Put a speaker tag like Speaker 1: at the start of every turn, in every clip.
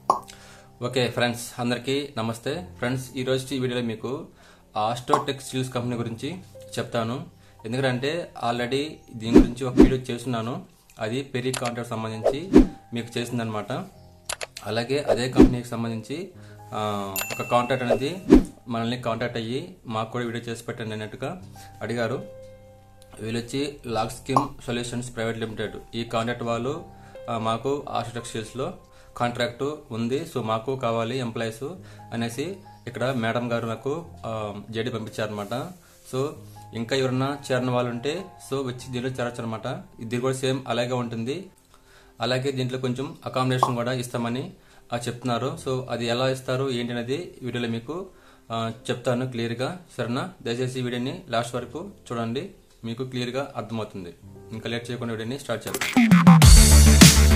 Speaker 1: okay friends అందరికీ నమస్తే friends ఈ రోజు ఈ వీడియోలో మీకు ఆస్ట్రో టెక్స్టైల్స్ కంపెనీ గురించి చెప్తాను ఎందుకంటే ఆల్రెడీ దీని గురించి ఒక వీడియో చేస్తున్నాను అది పెరి కాంట్రాక్ట్ సంబంధించి మీకు చేసిందనమాట అలాగే అదే కంపెనీకి సంబంధించి ఆ, ఒక కాంటాక్ట్ అనేది మనల్ని కాంటాక్ట్ అయ్యి మాకు కూడా వీడియో చేసి పెట్టండి అన్నట్టుగా అడిగారు వీళ్ళు వచ్చి lock scheme solutions private limited ఈ కాంట్రాక్ట్ వాళ్ళు ఆ, మాకు ఆశ టెక్స్టైల్స్లో కాంట్రాక్ట్ ఉంది సో మాకు కావాలి ఎంప్లాయీస్ అనేసి ఇక్కడ మేడం గారు నాకు జేడి పంపించారనమాట సో ఇంకా ఎవరన్నా చేరిన వాళ్ళు ఉంటే సో వచ్చి దీంట్లో చేరొచ్చు అనమాట ఇది కూడా సేమ్ అలాగే ఉంటుంది అలాగే దీంట్లో కొంచెం అకామిడేషన్ కూడా ఇస్తామని ఆ, చెప్తున్నారు సో అది ఎలా ఇస్తారు ఏంటి అనేది వీడియోలో మీకు ఆ, చెప్తాను క్లియర్గా సరేనా దయచేసి ఈ వీడియోని లాస్ట్ వరకు చూడండి మీకు క్లియర్గా అర్థమవుతుంది ఇంకా లేట్ చేయకుండా వీడియోని స్టార్ట్ చేద్దాం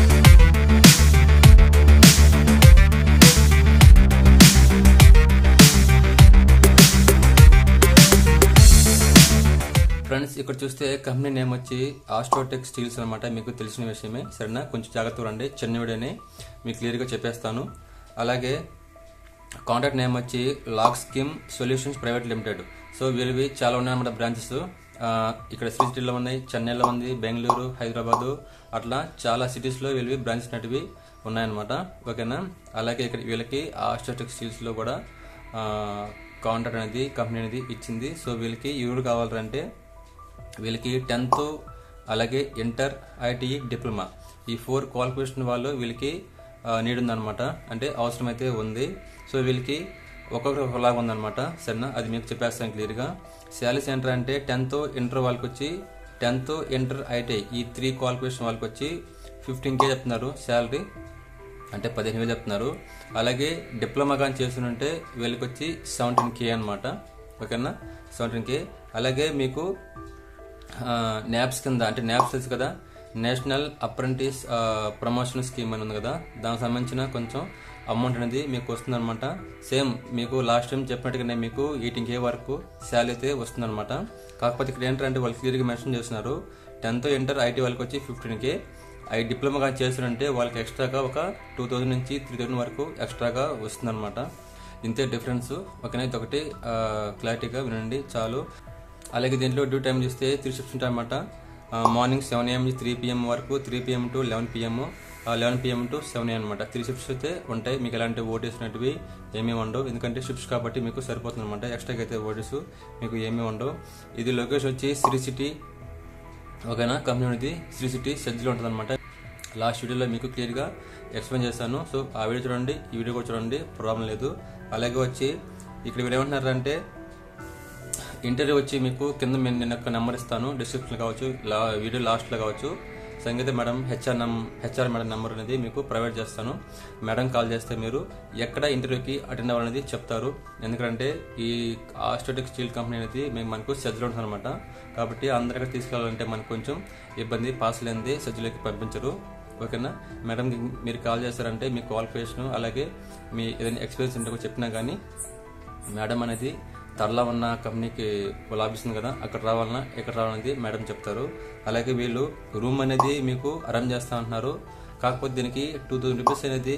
Speaker 1: ఫ్రెండ్స్ ఇక్కడ చూస్తే కంపెనీ నేమ్ వచ్చి ఆస్ట్రోటెక్ స్టీల్స్ అనమాట మీకు తెలిసిన విషయమే సరేనా కొంచెం జాగ్రత్తగా రండి చిన్న వీడియోని మీకు క్లియర్గా చెప్పేస్తాను అలాగే కాంటాక్ట్ నేమ్ వచ్చి lock scheme solutions private limited so వీళ్ళవి చాలా ఉన్నాయన్నమాట బ్రాంచెస్ ఇక్కడ శ్రీ సిటీలో ఉన్నాయి చెన్నైలో ఉంది బెంగళూరు హైదరాబాదు అట్లా చాలా సిటీస్లో వీళ్ళవి బ్రాంచెస్ అనేటివి ఉన్నాయన్నమాట ఓకేనా అలాగే ఇక్కడ వీళ్ళకి ఆస్ట్రోటెక్ స్టీల్స్లో కూడా కాంట్రాక్ట్ అనేది కంపెనీ అనేది ఇచ్చింది సో వీళ్ళకి ఎవరు కావాలంటే వీళ్ళకి టెన్త్ అలాగే ఇంటర్ ఐటీఈ డిప్లొమా ఈ ఫోర్ క్వాలిఫికేషన్ వాళ్ళు వీళ్ళకి నీడ్ ఉందన్నమాట అంటే అవసరమైతే ఉంది సో వీళ్ళకి ఒక్కొక్కరు ఒకలాగా ఉందన్నమాట సరేనా అది మీకు చెప్పేస్తాను క్లియర్గా శాలరీ సెంటర్ అంటే టెన్త్ ఇంటర్ వాళ్ళకి వచ్చి టెన్త్ ఇంటర్ ఐటీఐ ఈ త్రీ క్వాలిఫికేషన్ వాళ్ళకి వచ్చి ఫిఫ్టీన్ కే చెప్తున్నారు శాలరీ అంటే పదిహేను వేలు చెప్తున్నారు అలాగే డిప్లొమా కానీ చేస్తుంటే వీళ్ళకి వచ్చి సెవెంటీన్ కే అనమాట ఓకేనా సెవెంటీన్ కే అలాగే మీకు న్యాప్స్ కింద అంటే న్యాప్స్ తెలుసు కదా నేషనల్ అప్రెంటిస్ ప్రమోషన్ స్కీమ్ అని ఉంది కదా దానికి సంబంధించిన కొంచెం అమౌంట్ అనేది మీకు వస్తుందన్నమాట సేమ్ మీకు లాస్ట్ టైం చెప్పినట్టుగానే మీకు ఎయిటీన్ కే వరకు శాలరీ అయితే వస్తుందన్నమాట కాకపోతే ఇక్కడ ఏంటంటే వాళ్ళు క్లియర్గా మెన్షన్ చేస్తున్నారు టెన్త్ ఇంటర్ ఐటీ వాళ్ళకి వచ్చి ఫిఫ్టీన్ కే అవి డిప్లొమా కానీ చేస్తుంటే వాళ్ళకి ఎక్స్ట్రాగా ఒక టూ థౌజండ్ నుంచి త్రీ థౌజండ్ వరకు ఎక్స్ట్రాగా వస్తుందన్నమాట ఇంతే డిఫరెన్స్ ఓకేనా ఇది ఒకటి క్లారిటీగా వినండి చాలు అలాగే దీంట్లో డ్యూ టైం చూస్తే త్రీ షిఫ్ట్స్ ఉంటాయి అన్నమాట మార్నింగ్ సెవెన్ ఏఎం నుంచి త్రీ పిఎం వరకు three PM to eleven PM eleven PM to seven AM అనమాట త్రీ షిఫ్ట్స్ అయితే ఉంటాయి మీకు ఎలాంటి ఓటీస్ అనేటివి ఏమీ ఉండవు ఎందుకంటే షిఫ్ట్స్ కాబట్టి మీకు సరిపోతుంది అనమాట ఎక్స్ట్రాగా అయితే ఓటీస్ మీకు ఏమీ ఉండవు ఇది లొకేషన్ వచ్చి శ్రీ సిటీ ఓకేనా కంపెనీ అనేది శ్రీ సిటీ సెజ్లో ఉంటుంది అనమాట లాస్ట్ వీడియోలో మీకు క్లియర్గా ఎక్స్ప్లెయిన్ చేశాను సో ఆ వీడియో చూడండి ఈ వీడియో కూడా చూడండి ప్రాబ్లం లేదు అలాగే వచ్చి ఇక్కడ మీరు ఏమంటున్నారంటే ఇంటర్వ్యూ వచ్చి మీకు కింద నేను నేను ఒక నెంబర్ ఇస్తాను డిస్క్రిప్షన్ కావచ్చు లా వీడియో లాస్ట్లో కావచ్చు సంగీత మేడం హెచ్ఆర్ నం హెచ్ఆర్ మేడం నెంబర్ అనేది మీకు ప్రొవైడ్ చేస్తాను మేడం కాల్ చేస్తే మీరు ఎక్కడ ఇంటర్వ్యూకి అటెండ్ అవ్వాలనేది చెప్తారు ఎందుకంటే ఈ ఆస్ట్రోటిక్ స్టీల్ కంపెనీ అనేది మేము మనకు సెజ్లో ఉంటుంది అనమాట కాబట్టి అందరికీ తీసుకెళ్ళాలంటే మనకు కొంచెం ఇబ్బంది పాస్ లేనిది సెజ్లోకి పంపించరు ఓకేనా మేడం మీరు కాల్ చేస్తారంటే మీ క్వాలిఫికేషన్ అలాగే మీ ఏదైనా ఎక్స్పీరియన్స్ ఉంటే కూడా చెప్పినా కానీ మేడం అనేది తరలా ఉన్న కంపెనీకి వాళ్ళు ఆఫీస్ ఉంది కదా అక్కడ రావాలన్నా ఎక్కడ రావాలనేది మేడం చెప్తారు అలాగే వీళ్ళు రూమ్ అనేది మీకు అరేంజ్ చేస్తా అంటున్నారు కాకపోతే దీనికి టూ థౌజండ్ రూపీస్ అనేది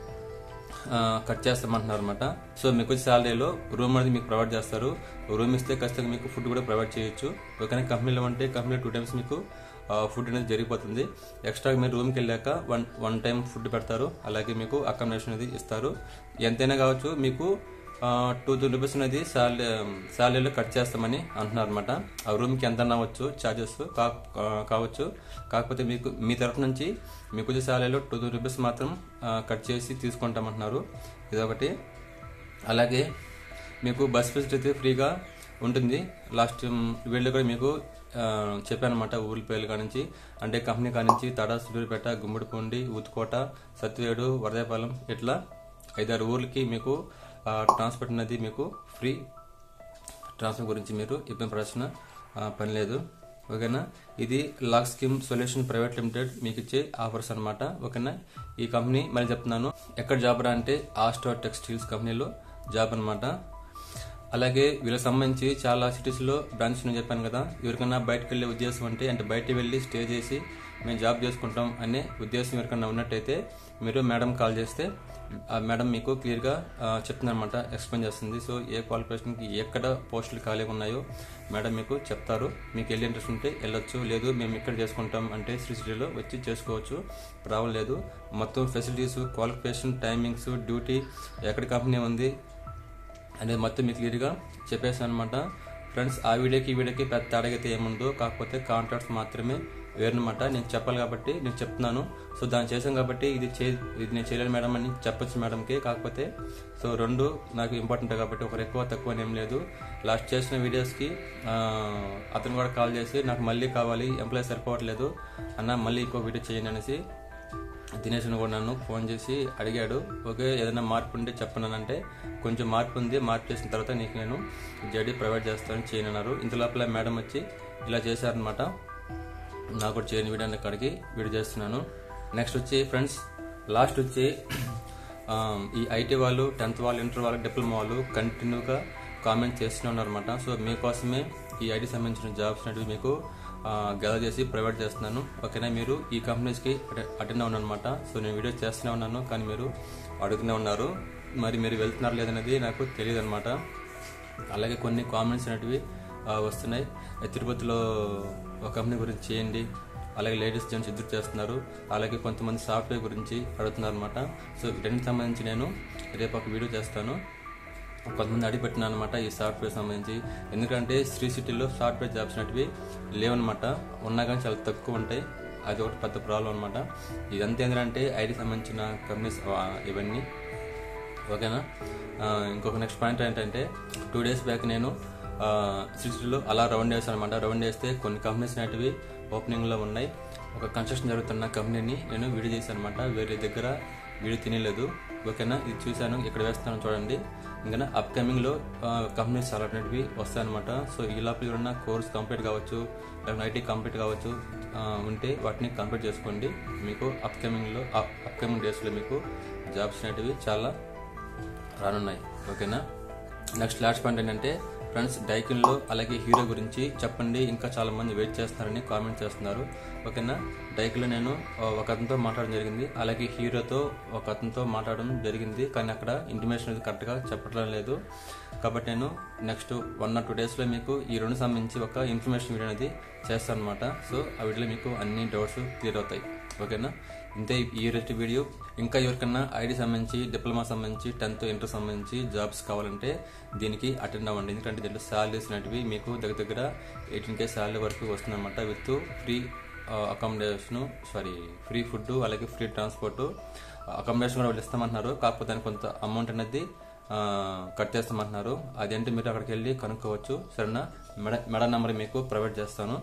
Speaker 1: ఆ, కట్ చేస్తామంటున్నారు అనమాట సో మీకు వచ్చే శాలరీలో రూమ్ అనేది మీకు ప్రొవైడ్ చేస్తారు రూమ్ ఇస్తే ఖచ్చితంగా మీకు ఫుడ్ కూడా ప్రొవైడ్ చేయొచ్చు ఓకేనా కంపెనీలో అంటే కంపెనీలో టూ టైమ్స్ మీకు ఆ, ఫుడ్ అనేది జరిగిపోతుంది ఎక్స్ట్రా మీరు రూమ్కి వెళ్ళాక వన్ వన్ టైం ఫుడ్ పెడతారు అలాగే మీకు అకామిడేషన్ అనేది ఇస్తారు ఎంతైనా కావచ్చు మీకు టూ థౌసండ్ రూపీస్ అనేది శాలరీ శాలరీలో కట్ చేస్తామని అంటున్నారు అనమాట ఆ రూమ్కి ఎంత అవ్వచ్చు ఛార్జెస్ కావచ్చు కాకపోతే మీకు మీ తరఫు నుంచి మీకు వచ్చే శాలరీలో టూ థౌసండ్ రూపీస్ మాత్రం ఆ, కట్ చేసి తీసుకుంటామంటున్నారు ఇదొకటి అలాగే మీకు బస్ ఫెసిలిటీ అయితే ఫ్రీగా ఉంటుంది లాస్ట్ వీళ్ళు కూడా మీకు చెప్పానమాట ఊరి పేర్లు కానించి అంటే కంపెనీ కానించి తడా సూర్యుపేట గుమ్మడిపూండి ఊతుకోట సత్యవేడు వరదాయపాలెం ఇట్లా ఐదారు ఊర్లకి మీకు ఆ, ట్రాన్స్పోర్ట్ అనేది మీకు ఫ్రీ ట్రాన్స్ఫర్ గురించి మీరు ఇబ్బంది పడాల్సిన ఆ, పని లేదు ఓకేనా ఇది lock scheme solution private limited మీకు ఇచ్చే ఆఫర్స్ అన్నమాట ఓకేనా ఈ కంపెనీ మళ్ళీ చెప్తున్నాను ఎక్కడ జాబ్ రా అంటే ఆస్టో టెక్స్టైల్స్ కంపెనీలో జాబ్ అన్నమాట అలాగే వీళ్ళకి సంబంధించి చాలా సిటీస్లో బ్రాంచ్ నేను చెప్పాను కదా ఎవరికైనా బయటకు వెళ్ళే ఉద్దేశం అంటే అంటే బయట వెళ్ళి స్టే చేసి మేము జాబ్ చేసుకుంటాం అనే ఉద్దేశం ఎవరికైనా ఉన్నట్టయితే మీరు మేడం కాల్ చేస్తే ఆ మేడం మీకు క్లియర్గా చెప్తుందన్నమాట ఎక్స్ప్లెయిన్ చేస్తుంది సో ఏ క్వాలిఫికేషన్కి ఎక్కడ పోస్టులు ఖాళీగా ఉన్నాయో మేడం మీకు చెప్తారు మీకు వెళ్ళి ఇంట్రెస్ట్ ఉంటే వెళ్ళొచ్చు లేదు మేము ఇక్కడ చేసుకుంటాం అంటే శ్రీ సిటీలో వచ్చి చేసుకోవచ్చు ప్రాబ్లం లేదు మొత్తం ఫెసిలిటీస్ క్వాలిఫికేషన్ టైమింగ్స్ డ్యూటీ ఎక్కడ కంపెనీ ఉంది అనేది మొత్తం మీకు క్లియర్గా చెప్పేసాను అనమాట ఫ్రెండ్స్ ఆ వీడియోకి ఈ వీడియోకి పెద్ద తేడాగైతే ఏముందో కాకపోతే కాంట్రాక్ట్స్ మాత్రమే వేరనమాట నేను చెప్పాలి కాబట్టి నేను చెప్తున్నాను సో దాన్ని చేశాను కాబట్టి ఇది చే ఇది నేను చేయలేను మేడం అని చెప్పొచ్చు మేడంకి కాకపోతే సో రెండు నాకు ఇంపార్టెంట్ కాబట్టి ఒకరు ఎక్కువ తక్కువ ఏం లేదు లాస్ట్ చేసిన వీడియోస్కి ఆ, అతను కూడా కాల్ చేసి నాకు మళ్ళీ కావాలి ఎంప్లాయీ సరిపోవట్లేదు అన్న మళ్ళీ ఇంకో వీడియో చేయండి అనేసి దినేష్ కూడా నన్ను ఫోన్ చేసి అడిగాడు ఓకే ఏదైనా మార్పు ఉంటే చెప్పనంటే కొంచెం మార్పు ఉంది మార్పు చేసిన తర్వాత నీకు నేను జడి ప్రొవైడ్ చేస్తానని చేయనన్నారు ఇంత లోపల మేడం వచ్చి ఇలా చేశారనమాట నాకు కూడా చేయని వీడియో అక్కడికి వీడియో చేస్తున్నాను నెక్స్ట్ వచ్చి ఫ్రెండ్స్ లాస్ట్ వచ్చి ఆ, ఈ ఐటీ వాళ్ళు టెన్త్ వాళ్ళు ఇంటర్ వాళ్ళు డిప్లొమా వాళ్ళు కంటిన్యూగా కామెంట్ చేస్తూనే ఉన్నారన్నమాట సో మీకోసమే ఈ ఐటీ సంబంధించిన జాబ్స్ అనేవి మీకు గెదర్ చేసి ప్రొవైడ్ చేస్తున్నాను ఓకేనా మీరు ఈ కంపెనీస్కి అటెండ్ ఉన్నానమాట సో నేను వీడియో చేస్తూనే ఉన్నాను కానీ మీరు అడుగుతూనే ఉన్నారు మరి మీరు వెళ్తున్నారు లేదనేది నాకు తెలియదు అనమాట అలాగే కొన్ని కామెంట్స్ అనేటివి ఆ, వస్తున్నాయి తిరుపతిలో ఒక కంపెనీ గురించి చేయండి అలాగే లేడీస్ జెంట్స్ ఎదురు చేస్తున్నారు అలాగే కొంతమంది సాఫ్ట్వేర్ గురించి అడుగుతున్నారు అనమాట సో వీటన్నిటికి సంబంధించి నేను రేపు ఒక వీడియో చేస్తాను కొంతమంది అడిగిపెట్టినా అనమాట ఈ సాఫ్ట్వేర్ సంబంధించి ఎందుకంటే శ్రీ సిటీలో సాఫ్ట్వేర్ జాబ్స్ అనేటివి లేవన్నమాట ఉన్నా కానీ చాలా తక్కువ ఉంటాయి అది ఒకటి పెద్ద ప్రాబ్లం అనమాట ఇదంతా ఏంటంటే ఐటీ సంబంధించిన కంపెనీస్ ఇవన్నీ ఓకేనా ఆ, ఇంకొక నెక్స్ట్ పాయింట్ ఏంటంటే టూ డేస్ బ్యాక్ నేను సిటీలో అలా రౌండ్ వేసాను అనమాట రౌండ్ వేస్తే కొన్ని కంపెనీస్ అనేటివి ఓపెనింగ్లో ఉన్నాయి ఒక కన్స్ట్రక్షన్ జరుగుతున్న కంపెనీని నేను వీడియో చేశాను అనమాట వేరే దగ్గర వీడియో తినలేదు ఓకేనా ఇది చూశాను ఇక్కడ వేస్తాను చూడండి ఇంకా అప్కమింగ్లో కంపెనీస్ చాలా అనేటివి వస్తాయన్నమాట సో ఈ లోపల ఉన్న కోర్స్ కంప్లీట్ కావచ్చు లేకపోతే ఐటీ కంప్లీట్ కావచ్చు ఆ, ఉంటే వాటిని కంప్లీట్ చేసుకోండి మీకు అప్కమింగ్లో అప్కమింగ్ డేస్లో మీకు జాబ్స్ అనేటివి చాలా రానున్నాయి ఓకేనా నెక్స్ట్ లాస్ట్ పాయింట్ ఏంటంటే ఫ్రెండ్స్ డైకిన్లో అలాగే హీరో గురించి చెప్పండి ఇంకా చాలా మంది వెయిట్ చేస్తున్నారని కామెంట్ చేస్తున్నారు ఓకేనా డైకిన్లో నేను ఆ, ఒక అతనితో మాట్లాడడం జరిగింది అలాగే హీరోతో ఒక అతనితో మాట్లాడడం జరిగింది కానీ అక్కడ ఇంటిమేషన్ అనేది కరెక్ట్గా చెప్పడం లేదు కాబట్టి నేను నెక్స్ట్ వన్ ఆర్ టూ డేస్లో మీకు ఈ రెండు సంబంధించి ఒక ఇన్ఫర్మేషన్ వీడియో అనేది చేస్తాను అనమాట సో ఆ వీడియోలో మీకు అన్ని డౌట్స్ క్లియర్ అవుతాయి ఓకేనా ఇంతే ఈ రోజు వీడియో ఇంకా ఎవరికన్నా ఐడి సంబంధించి డిప్లొమా సంబంధించి టెన్త్ ఇంటర్ సంబంధించి జాబ్స్ కావాలంటే దీనికి అటెండ్ అవ్వండి ఎందుకంటే దీంట్లో శాలరీస్ అనేటివి మీకు దగ్గర దగ్గర ఎయిటీన్ కే శాలరీ వరకు వస్తుందన్నమాట with free accommodation sorry free food అలాగే ఫ్రీ ట్రాన్స్పోర్ట్ అకామిడేషన్ కూడా వాళ్ళు ఇస్తామంటున్నారు కాకపోతే దానికి కొంత అమౌంట్ అనేది ఆ, కట్టేస్తామంటున్నారు అదేంటి మీరు అక్కడికి వెళ్ళి కనుక్కోవచ్చు సరేనా మెడ మెడ నెంబర్ మీకు ప్రొవైడ్ చేస్తాను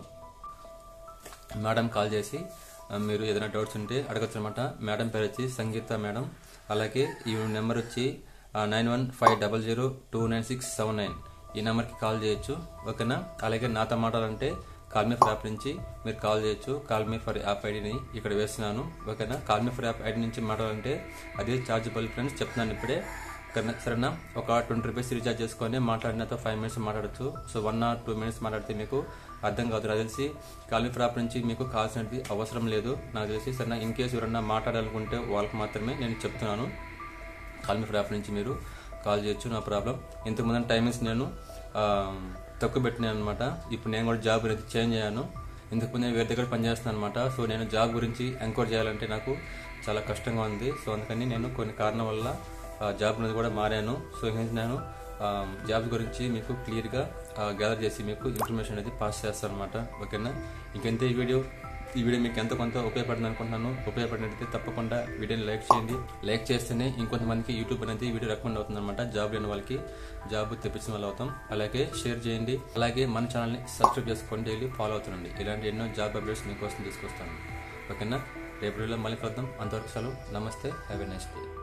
Speaker 1: మేడం కాల్ చేసి ఆ, మీరు ఏదైనా డౌట్స్ ఉంటే అడగచ్చు అనమాట మేడం పేరు వచ్చి సంగీత మేడం అలాగే ఈ నెంబర్ వచ్చి nine one five double zero two nine six seven nine ఈ నెంబర్కి కాల్ చేయొచ్చు ఓకేనా అలాగే నాతో మాట్లాడాలంటే కాల్ మీ ఫర్ యాప్ నుంచి మీరు కాల్ చేయొచ్చు కాల్ మీ ఫర్ యాప్ ఐడిని ఇక్కడ వేస్తున్నాను ఓకేనా call me for app ID నుంచి మాట్లాడాలంటే అది చార్జబుల్ ఫ్రెండ్స్ చెప్తున్నాను ఇప్పుడే కన్నా- సరేనా ఒక ట్వంటీ రూపీస్ రీఛార్జ్ చేసుకొని మాట్లాడినతో ఫైవ్ మినిట్స్ మాట్లాడచ్చు so one or two minutes మాట్లాడితే మీకు అర్థం కాదు నాకు తెలిసి కాలనీ ఫ్రాప్ నుంచి మీకు కావాల్సినది అవసరం లేదు నాకు తెలిసి సరేనా ఇన్ కేసు ఎవరన్నా మాట్లాడాలనుకుంటే వాళ్ళకి మాత్రమే నేను చెప్తున్నాను కాలనీ ఫ్రాప్ నుంచి మీరు కాల్ చేయొచ్చు నా ప్రాబ్లం ఇంతకుముందు టైమింగ్స్ నేను ఆ, తక్కువ పెట్టినాను అనమాట ఇప్పుడు నేను కూడా జాబ్ అనేది చేంజ్ అయ్యాను ఇంతకుముందు నేను వేరే దగ్గర పనిచేస్తున్నాను అనమాట సో నేను జాబ్ గురించి ఎంక్వైరీ చేయాలంటే నాకు చాలా కష్టంగా ఉంది సో అందుకని నేను కొన్ని కారణం వల్ల ఆ, జాబ్ అనేది కూడా మారాను సో ఇంకా నేను ఆ, జాబ్ గురించి మీకు క్లియర్గా గ్యాదర్ చేసి మీకు ఇన్ఫర్మేషన్ అనేది పాస్ చేస్తాను అనమాట ఓకేనా ఇంకెంత ఈ వీడియో ఈ వీడియో మీకు ఎంతో కొంత ఉపయోగపడుతుంది అనుకుంటున్నాను ఉపయోగపడినట్లయితే తప్పకుండా వీడియోని లైక్ చేయండి లైక్ చేస్తేనే ఇంకొంతమందికి యూట్యూబ్ అనేది వీడియో రికమెండ్ అవుతుంది అనమాట జాబ్ లేని వాళ్ళకి జాబ్ తెప్పించిన వాళ్ళు అవుతాం అలాగే షేర్ చేయండి అలాగే మన ఛానల్ని సబ్స్క్రైబ్ చేసుకోండి డైలీ ఫాలో అవుతుండండి ఇలాంటి ఎన్నో జాబ్ అప్డేట్స్ మీకోసం తీసుకొస్తాను ఓకేనా రేపు వీడియోలో మళ్ళీ కలుద్దాం అంతవరకు సెలవు నమస్తే హ్యావ్ ఎ నైస్ డే